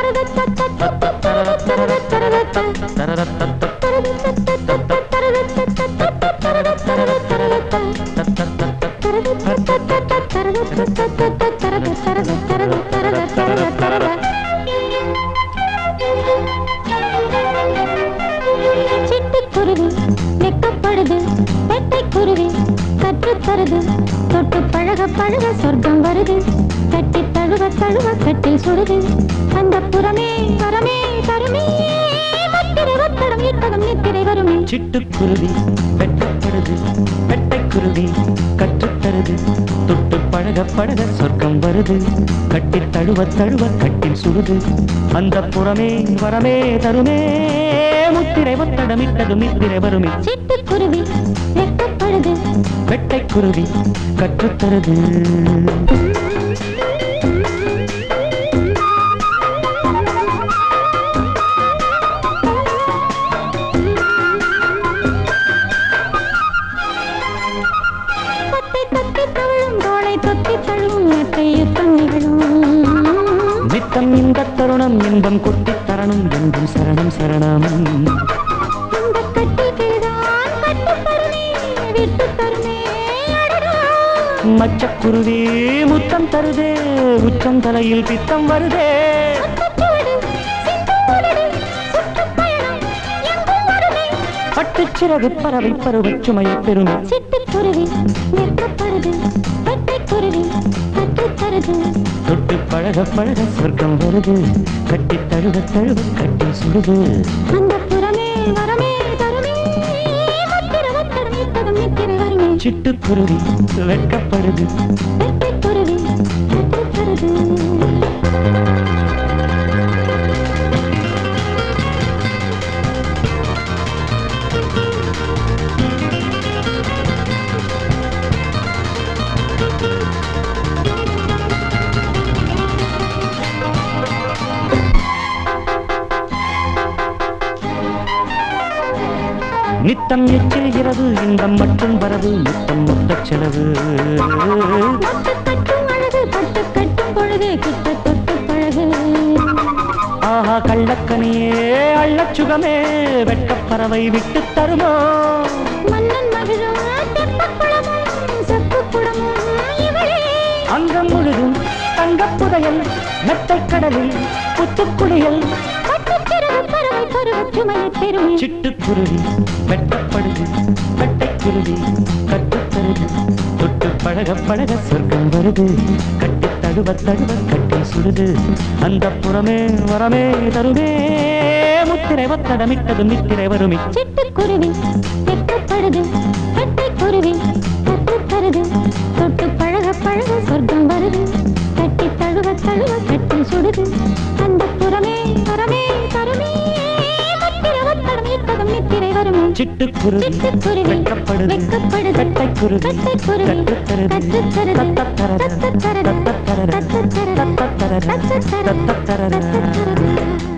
சிட்டுக்குருவி வெக்கப்படுது வெட்டைக்குருவி கற்றுத்தருது தொட்டு பழக பழக சொர்க்கம் வருது கட்டி தழுவ தழுவ கட்டில் சுடுது அந்த புறமே வரமே தருமே முத்திரை ஒத்தடம் இட்டகம் நித்திரை வருமே சிட்டுக்குருவி வெட்டப்படுது வெட்டைக்குருவி கற்றுத்தருது தொட்டு பழக பழக சொர்க்கம் வருது கட்டி தழுவ தழுவ கட்டில் சுடுது அந்த புறமே வரமே தருமே முத்திரை ஒத்தடமிட்டது மித்திரை வருமே சிட்டுக்குருவி வெக்கப்படுது வெட்டைக்குருவி கற்றுத்தருது கொத்தை தொத்தி தழும் தோளை தொத்தி தழும் எட்டை யுத்தம் நிகழும் நித்தம் இந்த தருணம் இன்பம் கொட்டித் தரணும் என்றும் சரணம் சரணம் இந்த கட்டில்தான் கட்டு தருமே விட்டு தருமே அடடா. மச்சக்குருவி முத்தம் தருதே உச்சம் தலையில் பித்தம் வருதே முத்தச்சுவடு, சிந்துவலடு, சுற்றுப்பயணம் எங்கும் வருமே. பட்டுச் சிறகு பறவை பருவச் சுமையப் பெருமை சிட்டுக்குருவி நிற்கப்படுது வெட்டைக்குருவி கற்றுத்தருது தொட்டு பழக பழக சொர்க்கம் வருது கட்டி தழுவ தழுவ கட்டி சுடுது அந்த புறமே வரமே தருமே முத்திர ஒத்தடம் இட்டகம் நித்திரை வருமே சிட்டுக்குருவி வெட்கப்படுது வெட்டைக்குருவி கற்றுத்தருது நித்தம் எச்சில்கிறது இன்பம் மட்டும் வரது முத்தம் மொத்தச் செலவு பட்டு கட்டும் அழகு பட்டு கட்டும் பொழுது கிட்ட தொட்டு பழகு ஆஹா கள்ளக்கனியே அள்ளச் சுகமே வெட்டப் பறவை விட்டுத் தருமோ மன்னன் மகிழும் தெப்பக் குளமும் செப்புக் குடமும் இவளே அங்கம் முழுதும் தங்கப் புதையல் மெத்தைக் கடலில் புத்துக்குளியல் பட்டுச் சிறகு பறவை பருவச் சுமையைப் பெறுமே சிட்டுக்குருவி வெட்டப்படுது வெட்டைக்குருவி கட்டுத்தருது தொட்டு பழக பழக சொர்க்கம் வருது கட்டி தழுவ தழுவ கட்டி சுடுது அந்த புறமே வரமே தருமே முத்திரை ஒத்தடமிட்டது நித்திரை வருமே சிட்டுக்குருவி வெட்டப்படுது வெட்டைக்குருவி கற்றுத்தருது தொட்டு பழக பழக சொர்க்கம் வருது கட்டி தழுவ தழுவ கட்டி சுடுது அந்த புறமே வரமே தருமே முத்திர ஒத்தடம் இட்டகம் நித்திரை வருமே சிட்டுக்குருவி சிட்டுக்குருவி வெட்கப்படுது வெட்கப்படுது வெட்டைக்குருவி வெட்டைக்குருவி கற்றுத்தருது கற்றுத்தருது தத்தத்தரது தத்தத்தரது தத்தத்தரது தத்தத்தரது தத்தத்தரது தத்தத்தரது தத்தத்தரது தத்தத்தரது